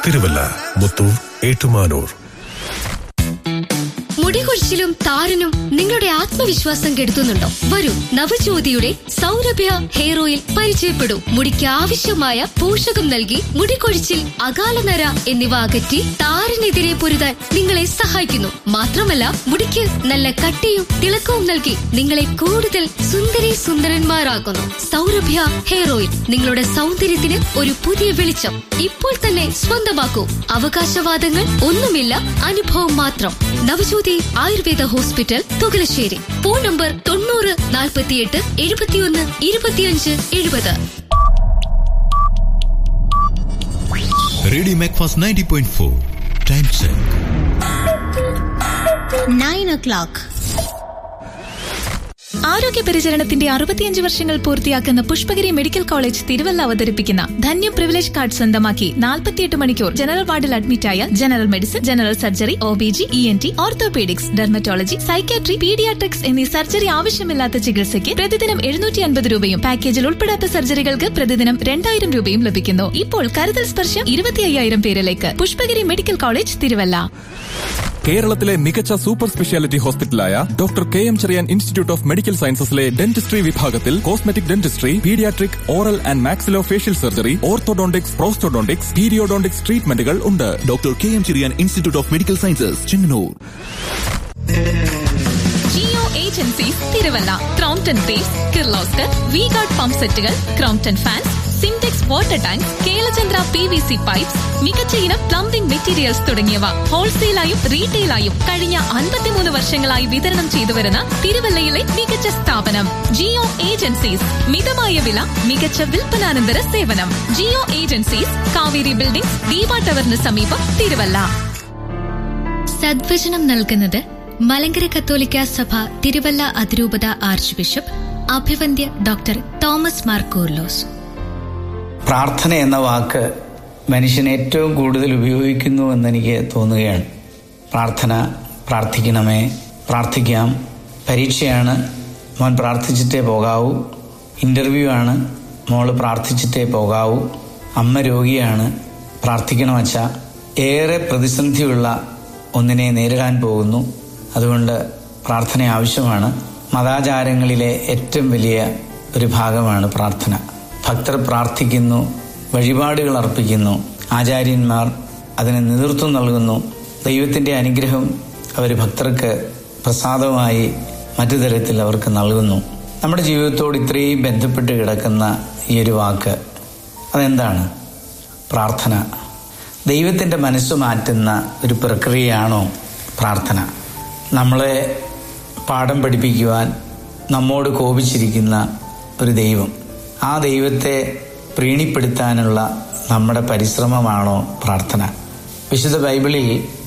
തിരുവല്ല മുത്തൂർ ഏറ്റുമാനൂർ മുടികൊഴിച്ചിലും താരനും നിങ്ങളുടെ ആത്മവിശ്വാസം കെടുത്തുന്നുണ്ടോ വരൂ നവജ്യോതിയുടെ സൗരഭ്യ ഹെയർ ഓയിൽ പരിചയപ്പെടൂ മുടിക്ക് ആവശ്യമായ പോഷകം നൽകി മുടികൊഴിച്ചിൽ അകാലനര എന്നിവ അകറ്റി താരനെതിരെ പൊരുതാൻ നിങ്ങളെ സഹായിക്കുന്നു മാത്രമല്ല മുടിക്ക് നല്ല കട്ടിയും തിളക്കവും നൽകി നിങ്ങളെ കൂടുതൽ സുന്ദരി സുന്ദരന്മാരാക്കുന്നു സൗരഭ്യ ഹെയർ ഓയിൽ നിങ്ങളുടെ സൗന്ദര്യത്തിന് ഒരു പുതിയ വെളിച്ചം ഇപ്പോൾ തന്നെ സ്വന്തമാക്കൂ അവകാശവാദങ്ങൾ ഒന്നുമില്ല അനുഭവം മാത്രം Navajyothi Ayurveda hospital Thukalassery phone number തൊണ്ണൂറ് നാൽപ്പത്തിയെട്ട് എഴുപത്തിയൊന്ന് ഇരുപത്തിയഞ്ച് എഴുപത് radio MACFAST ninety point four time check nine o'clock ആരോഗ്യ പരിചരണത്തിന്റെ അറുപത്തിയഞ്ച് വർഷങ്ങൾ പൂർത്തിയാക്കുന്ന പുഷ്പഗിരി മെഡിക്കൽ കോളേജ് തിരുവല്ല അവതരിപ്പിക്കുന്ന ധന്യം പ്രിവിലേജ് കാർഡ് സ്വന്തമാക്കി നാൽപ്പത്തിയെട്ട് മണിക്കൂർ ജനറൽ വാർഡിൽ അഡ്മിറ്റായ general medicine general surgery O B G E N T orthopaedics dermatology psychiatry paediatrics എന്നീ സർജറി ആവശ്യമില്ലാത്ത ചികിത്സയ്ക്ക് പ്രതിദിനം എഴുന്നൂറ്റി അൻപത് രൂപയും പാക്കേജിൽ ഉൾപ്പെടാത്ത സർജറികൾക്ക് പ്രതിദിനം രണ്ടായിരം രൂപയും ലഭിക്കുന്നു ഇപ്പോൾ കരുതൽ സ്പർശം ഇരുപത്തി അയ്യായിരം പേരിലേക്ക് പുഷ്പഗിരി മെഡിക്കൽ കോളേജ് തിരുവല്ല കേരളത്തിലെ മികച്ച സൂപ്പർ സ്പെഷ്യാലിറ്റി ഹോസ്പിറ്റലായ doctor K M Cherian institute of medical സയൻസസിലെ ഡെന്റിസ്ട്രി വിഭാഗത്തിൽ cosmetic dentistry paediatric oral and maxillo facial surgery orthodontics prosthodontics periodontics ട്രീറ്റ്മെന്റുകൾ ഉണ്ട് doctor K M Cherian institute of medical sciences Chengannur Jio agencies Thiruvalla Crompton base Kirloskar V guard pump സെറ്റുകൾ Crompton fans Simtex water tank Kelachandra P V C pipes മികച്ച ഇനം plumbing materials തുടങ്ങിയവ ഹോൾസെയിലായും റീറ്റെയിലായും കഴിഞ്ഞ അൻപത്തിമൂന്ന് വർഷങ്ങളായി വിതരണം ചെയ്തുവരുന്ന തിരുവല്ലയിലെ മികച്ച സ്ഥാപനം ജിയോ ഏജൻസീസ് മിതമായ വില മികച്ച വിൽപ്പനാനന്തര സേവനം ജിയോ ഏജൻസീസ് കാവേരി ബിൽഡിംഗ് ദീപ ടവറിന് സമീപം തിരുവല്ല സദ്വചനം നൽകുന്നത് മലങ്കര കത്തോലിക്ക സഭ തിരുവല്ല അതിരൂപത ആർച്ച് ബിഷപ്പ് അഭിവന്ദ്യ ഡോക്ടർ തോമസ് മാർ കൂർലോസ് പ്രാർത്ഥന എന്ന വാക്ക് മനുഷ്യൻ ഏറ്റവും കൂടുതൽ ഉപയോഗിക്കുന്നു എന്നെനിക്ക് തോന്നുകയാണ് പ്രാർത്ഥന പ്രാർത്ഥിക്കണമേ പ്രാർത്ഥിക്കാം പരീക്ഷയാണ് മോൻ പ്രാർത്ഥിച്ചിട്ടേ പോകാവൂ ഇൻ്റർവ്യൂ ആണ് മോള് പ്രാർത്ഥിച്ചിട്ടേ പോകാവൂ അമ്മ രോഗിയാണ് പ്രാർത്ഥിക്കണം വച്ച ഏറെ പ്രതിസന്ധിയുള്ള ഒന്നിനെ നേരിടാൻ പോകുന്നു അതുകൊണ്ട് പ്രാർത്ഥന ആവശ്യമാണ് മതാചാരങ്ങളിലെ ഏറ്റവും വലിയ ഒരു ഭാഗമാണ് പ്രാർത്ഥന ഭക്തർ പ്രാർത്ഥിക്കുന്നു വഴിപാടുകൾ അർപ്പിക്കുന്നു ആചാര്യന്മാർ അതിന് നേതൃത്വം നൽകുന്നു ദൈവത്തിൻ്റെ അനുഗ്രഹം അവർ ഭക്തർക്ക് പ്രസാദമായി മറ്റു തരത്തിൽ അവർക്ക് നൽകുന്നു നമ്മുടെ ജീവിതത്തോട് ഇത്രയും ബന്ധപ്പെട്ട് കിടക്കുന്ന ഈ ഒരു വാക്ക് അതെന്താണ് പ്രാർത്ഥന ദൈവത്തിൻ്റെ മനസ്സ് മാറ്റുന്ന ഒരു പ്രക്രിയയാണോ പ്രാർത്ഥന നമ്മളെ പാഠം പഠിപ്പിക്കുവാൻ നമ്മോട് കോപിച്ചിരിക്കുന്ന ഒരു ദൈവം ആ ദൈവത്തെ പ്രീണിപ്പെടുത്താനുള്ള നമ്മുടെ പരിശ്രമമാണോ പ്രാർത്ഥന വിശുദ്ധ ബൈബിളിൽ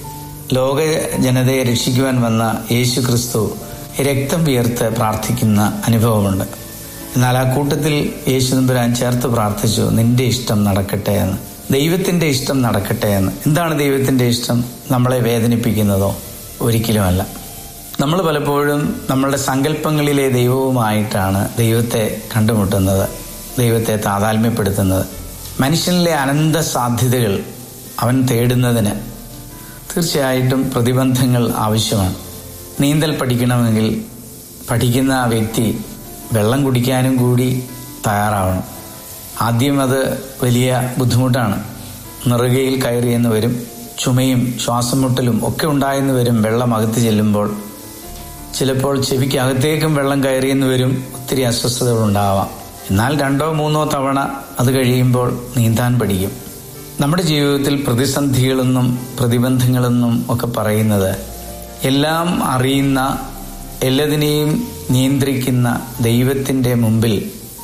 ലോക ജനതയെ രക്ഷിക്കുവാൻ വന്ന യേശു ക്രിസ്തു രക്തം വിയർത്ത് പ്രാർത്ഥിക്കുന്ന അനുഭവമുണ്ട് എന്നാൽ ആ കൂട്ടത്തിൽ യേശു നമ്പുരാൻ ചേർത്ത് പ്രാർത്ഥിച്ചു നിന്റെ ഇഷ്ടം നടക്കട്ടെ എന്ന് ദൈവത്തിന്റെ ഇഷ്ടം നടക്കട്ടെ എന്ന് എന്താണ് ദൈവത്തിന്റെ ഇഷ്ടം നമ്മളെ വേദനിപ്പിക്കുന്നതോ ഒരിക്കലുമല്ല നമ്മൾ പലപ്പോഴും നമ്മളുടെ സങ്കല്പങ്ങളിലെ ദൈവവുമായിട്ടാണ് ദൈവത്തെ കണ്ടുമുട്ടുന്നത് ദൈവത്തെ താതാത്മ്യപ്പെടുത്തുന്നത് മനുഷ്യനിലെ അനന്ത സാധ്യതകൾ അവൻ തേടുന്നതിന് തീർച്ചയായിട്ടും പ്രതിബന്ധങ്ങൾ ആവശ്യമാണ് നീന്തൽ പഠിക്കണമെങ്കിൽ പഠിക്കുന്ന ആ വ്യക്തി വെള്ളം കുടിക്കാനും കൂടി തയ്യാറാവണം ആദ്യം അത് വലിയ ബുദ്ധിമുട്ടാണ് നിറുകയിൽ കയറിയെന്ന് വരും ചുമയും ശ്വാസം മുട്ടലും ഒക്കെ ഉണ്ടായെന്ന് വരും വെള്ളം അകത്ത് ചെല്ലുമ്പോൾ ചിലപ്പോൾ ചെവിക്ക് അകത്തേക്കും വെള്ളം കയറിയെന്ന് വരും ഒത്തിരി അസ്വസ്ഥതകൾ ഉണ്ടാവാം എന്നാൽ രണ്ടോ മൂന്നോ തവണ അത് കഴിയുമ്പോൾ നീന്താൻ പഠിക്കും നമ്മുടെ ജീവിതത്തിൽ പ്രതിസന്ധികളെന്നും പ്രതിബന്ധങ്ങളെന്നും ഒക്കെ പറയുന്നത് എല്ലാം അറിയുന്ന എല്ലാതിനെയും നിയന്ത്രിക്കുന്ന ദൈവത്തിൻ്റെ മുമ്പിൽ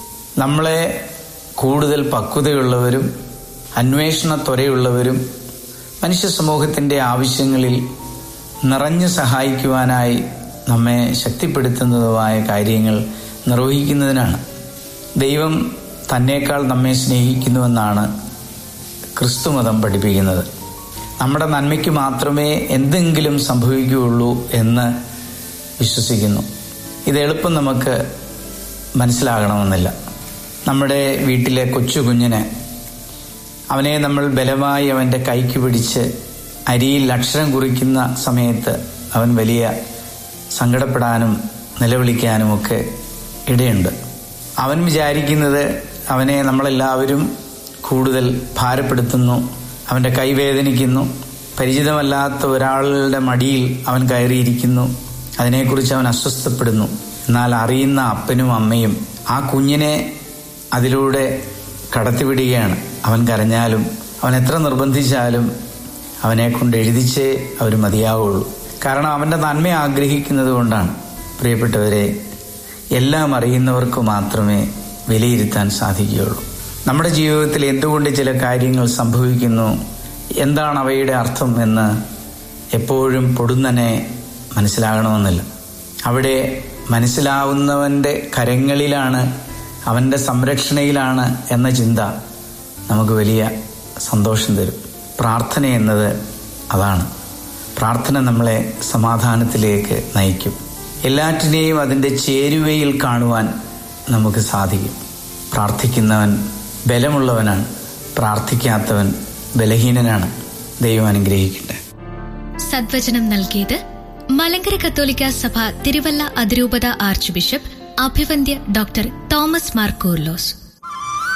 നമ്മളെ കൂടുതൽ പക്വതയുള്ളവരും അന്വേഷണ ത്വരയുള്ളവരും മനുഷ്യ സമൂഹത്തിൻ്റെ ആവശ്യങ്ങളിൽ നിറഞ്ഞു സഹായിക്കുവാനായി നമ്മെ ശക്തിപ്പെടുത്തുന്നതുമായ കാര്യങ്ങൾ നിർവഹിക്കുന്നതിനാണ് ദൈവം തന്നേക്കാൾ നമ്മെ സ്നേഹിക്കുന്നുവെന്നാണ് ക്രിസ്തുമതം പഠിപ്പിക്കുന്നത് നമ്മുടെ നന്മയ്ക്ക് മാത്രമേ എന്തെങ്കിലും സംഭവിക്കുകയുള്ളൂ എന്ന് വിശ്വസിക്കുന്നു ഇത് എളുപ്പം നമുക്ക് മനസ്സിലാകണമെന്നില്ല നമ്മുടെ വീട്ടിലെ കൊച്ചു കുഞ്ഞിന് അവനെ നമ്മൾ ബലമായി അവൻ്റെ കൈക്ക് പിടിച്ച് അരിയിൽ അക്ഷരം കുറിക്കുന്ന സമയത്ത് അവൻ വലിയ സങ്കടപ്പെടാനും നിലവിളിക്കാനുമൊക്കെ ഇടയുണ്ട് അവൻ വിചാരിക്കുന്നത് അവനെ നമ്മളെല്ലാവരും കൂടുതൽ ഭാരപ്പെടുത്തുന്നു അവൻ്റെ കൈവേദനിക്കുന്നു പരിചിതമല്ലാത്ത ഒരാളുടെ മടിയിൽ അവൻ കയറിയിരിക്കുന്നു അതിനെക്കുറിച്ച് അവൻ അസ്വസ്ഥപ്പെടുന്നു എന്നാൽ അറിയുന്ന അപ്പനും അമ്മയും ആ കുഞ്ഞിനെ അതിലൂടെ കടത്തിവിടുകയാണ് അവൻ കരഞ്ഞാലും അവൻ എത്ര നിർബന്ധിച്ചാലും അവനെ കൊണ്ട് എഴുതിച്ചേ അവർ മതിയാവുള്ളൂ കാരണം അവൻ്റെ നന്മ ആഗ്രഹിക്കുന്നത് കൊണ്ടാണ് പ്രിയപ്പെട്ടവരെ എല്ലാം അറിയുന്നവർക്ക് മാത്രമേ വിലയിരുത്താൻ സാധിക്കുകയുള്ളൂ നമ്മുടെ ജീവിതത്തിൽ എന്തുകൊണ്ട് ചില കാര്യങ്ങൾ സംഭവിക്കുന്നു എന്താണ് അവയുടെ അർത്ഥം എന്ന് എപ്പോഴും പൊടുന്നനെ മനസ്സിലാകണമെന്നില്ല അവിടെ മനസ്സിലാവുന്നവൻ്റെ കരങ്ങളിലാണ് അവൻ്റെ സംരക്ഷണയിലാണ് എന്ന ചിന്ത നമുക്ക് വലിയ സന്തോഷം തരും പ്രാർത്ഥന എന്നത് അതാണ് പ്രാർത്ഥന നമ്മളെ സമാധാനത്തിലേക്ക് നയിക്കും എല്ലാറ്റിനെയും അതിൻ്റെ ചേരുവയിൽ കാണുവാൻ നമുക്ക് സാധിക്കും പ്രാർത്ഥിക്കുന്നവൻ ബലമുള്ളവനാണ് പ്രാർത്ഥിക്കാത്തവൻ ബലഹീനനാണ് ദൈവം അനുഗ്രഹിക്കട്ടെ സദ്വചനം നൽകിയത് മലങ്കര കത്തോലിക്ക സഭ തിരുവല്ല അതിരൂപത ആർച്ച് ബിഷപ്പ് അഭിവന്ദ്യ ഡോക്ടർ തോമസ് മാർ കൂർലോസ്